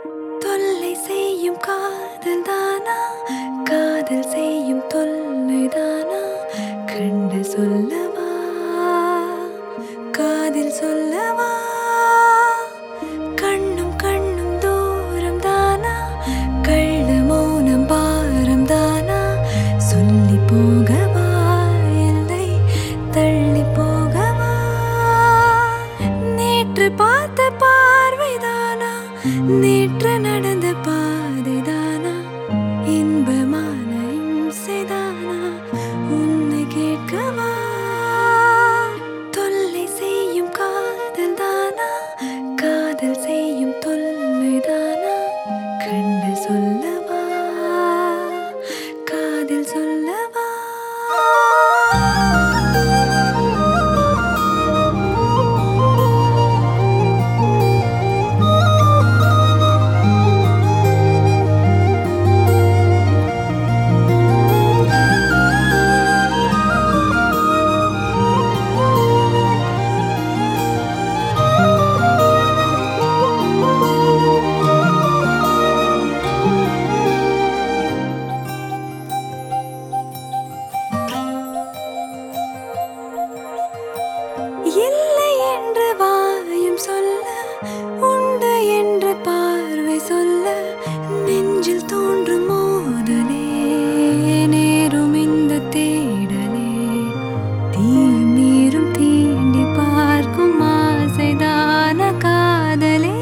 தொல்லை செய்யும் காதல் தானா காதல் செய்யும் தொல்லை தானா கண்டு சொல்லவா காதில் சொல்லவா கண்ணும் கண்ணும் தூரம் தானா கள்ள மௌனம் பாரம் தானா சொல்லி போகவா இல்லை தள்ளி போகவா நேற்று பார்த்த பார்வைதானா நேற்று நடந்த பாதைதானா இன்பமான இம்சைதானா உன்னை கேட்கவா தொல்லை செய்யும் காதல் தானா காதல் செய்யும் தொல்லை தானா கண்டு சொல்லவா காதில் சொல்லவா இல்லை என்று வாயும் சொல்ல உண்டு என்று பார்வை சொல்ல நெஞ்சில் தோன்றும் மோதலே நேரும் இந்த தேடலே தீயும் நீரும் தீண்டி பார்க்கும் ஆசைதான காதலே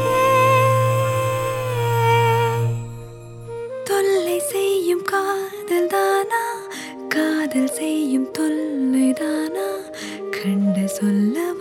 தொல்லை செய்யும் காதல் தானா காதல் செய்யும் தொல்லை தானா கண்டு சொல்ல